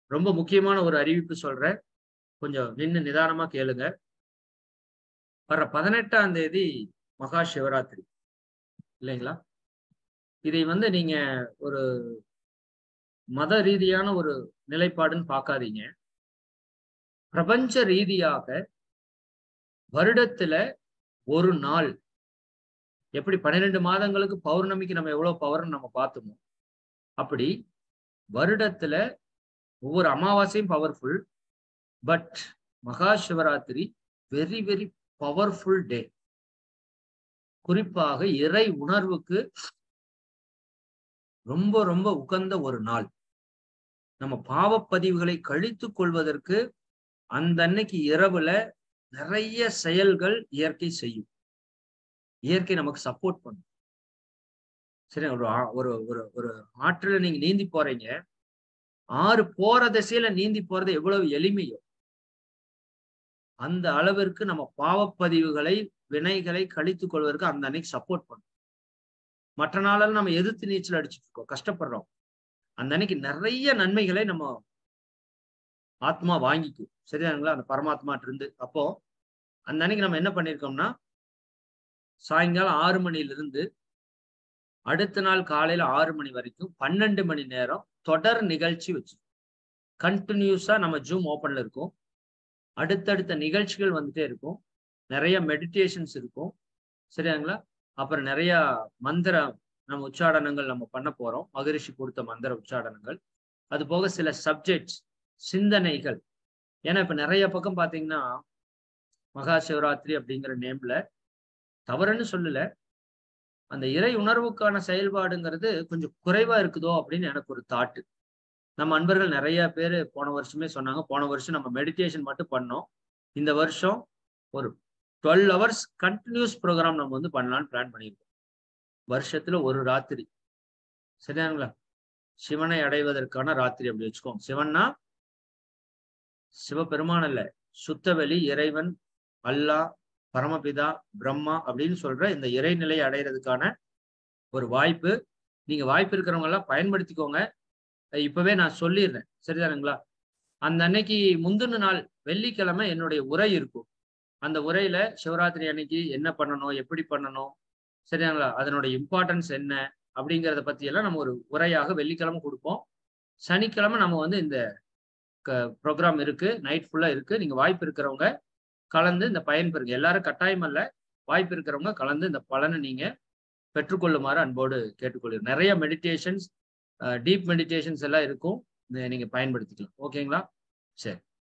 ரொம்ப முக்கியமான ஒரு அறிவிப்பு சொல்றேன் கொஞ்சம் நின்று நிதானமா கேளுங்க வர்ற பதினெட்டாம் தேதி மகா சிவராத்திரி இல்லைங்களா இதை வந்து நீங்க ஒரு மத ரீதியான ஒரு நிலைப்பாடுன்னு பார்க்காதீங்க பிரபஞ்ச ரீதியாக வருடத்துல ஒரு நாள் எப்படி பன்னிரெண்டு மாதங்களுக்கு பௌர்ணமிக்கு நம்ம எவ்வளவு பவர்னு நம்ம பார்த்தோமோ அப்படி வருடத்துல ஒவ்வொரு அமாவாசையும் powerful but Maha Shivaratri very very powerful day குறிப்பாக இறை உணர்வுக்கு ரொம்ப ரொம்ப உகந்த ஒரு நாள் நம்ம பாவப்பதிவுகளை கழித்து கொள்வதற்கு அந்த அன்னைக்கு இரவுல நிறைய செயல்கள் இயற்கை செய்யும் இயற்கை நமக்கு சப்போர்ட் பண்ணும் சரி ஒரு ஒரு ஒரு ஒரு ஆற்றுல நீங்க நீந்தி போறீங்க ஆறு போற திசையில நீந்தி போறது எவ்வளவு எளிமையோ அந்த அளவிற்கு நம்ம பாவப்பதிவுகளை வினைகளை கழித்துக் கொள்வதற்கு அந்த அன்னைக்கு சப்போர்ட் பண்ணும் மற்ற நாளெல்லாம் நம்ம எதிர்த்து நீச்சல் அடிச்சுட்டு இருக்கோம் கஷ்டப்படுறோம் அந்த அன்னைக்கு நிறைய நன்மைகளை நம்ம ஆத்மா வாங்கிக்கும் சரிதானுங்களா அந்த பரமாத்மாட்டு இருந்து அப்போ அந்த அன்னைக்கு நம்ம என்ன பண்ணிருக்கோம்னா சாயங்காலம் ஆறு மணிலிருந்து அடுத்த நாள் காலையில ஆறு மணி வரைக்கும் பன்னெண்டு மணி நேரம் தொடர் நிகழ்ச்சி வச்சு கண்டினியூஸா நம்ம ஜூம் ஓப்பன்ல இருக்கும் அடுத்தடுத்த நிகழ்ச்சிகள் வந்துட்டே இருக்கும் நிறைய மெடிடேஷன்ஸ் இருக்கும் சரியாங்களா அப்புறம் நிறைய மந்திர நம்ம உச்சாடனங்கள் நம்ம பண்ண போறோம் மகரிஷி கொடுத்த மந்திர உச்சாடனங்கள் அது போக சில சப்ஜெக்ட்ஸ் சிந்தனைகள் ஏன்னா இப்ப நிறைய பக்கம் பாத்தீங்கன்னா மகா சிவராத்திரி அப்படிங்கிற நேம்ல தவறுன்னு சொல்லல அந்த இறை உணர்வுக்கான செயல்பாடுங்கிறது கொஞ்சம் குறைவா இருக்குதோ அப்படின்னு எனக்கு ஒரு தாட்டு நம்ம அன்பர்கள் நிறைய பேர் போன வருஷமே சொன்னாங்க போன வருஷம் நம்ம மெடிடேஷன் மட்டும் பண்ணோம் இந்த வருஷம் ஒரு டுவெல் ஹவர்ஸ் கண்டினியூஸ் ப்ரோக்ராம் நம்ம வந்து பண்ணலாம்னு பிளான் பண்ணியிருக்கோம் வருஷத்துல ஒரு ராத்திரி சரியாங்களா சிவனை அடைவதற்கான ராத்திரி அப்படி வச்சுக்கோங்க சிவன்னா சிவபெருமான் அல்ல சுத்தவெளி இறைவன் அல்லாஹ் பரமபிதா பிரம்மா அப்படின்னு சொல்ற இந்த இறைநிலையை அடையிறதுக்கான ஒரு வாய்ப்பு நீங்க வாய்ப்பு இருக்கிறவங்க எல்லாம் பயன்படுத்திக்கோங்க இப்பவே நான் சொல்லிடுறேன் சரிதானுங்களா அந்த அன்னைக்கு முந்தின நாள் வெள்ளிக்கிழமை என்னுடைய உரை இருக்கும் அந்த உரையில சிவராத்திரி அன்னைக்கு என்ன பண்ணணும் எப்படி பண்ணணும் சரியாங்களா அதனுடைய இம்பார்ட்டன்ஸ் என்ன அப்படிங்கிறத பத்தி எல்லாம் நம்ம ஒரு உரையாக வெள்ளிக்கிழமை கொடுப்போம் சனிக்கிழமை நம்ம வந்து இந்த ப்ரோக்ராம் இருக்கு நைட் ஃபுல்லா இருக்கு நீங்க வாய்ப்பு இருக்கிறவங்க கலந்து இந்த பயன் பெறுங்க எல்லாரும் கட்டாயம் அல்ல வாய்ப்பு இருக்கிறவங்க கலந்து இந்த பலனை நீங்க பெற்றுக்கொள்ளுமாறு அன்போடு கேட்டுக்கொள்ளுங்க நிறைய மெடிடேஷன்ஸ் டீப் மெடிடேஷன்ஸ் எல்லாம் இருக்கும் நீங்க பயன்படுத்திக்கலாம் ஓகேங்களா சரி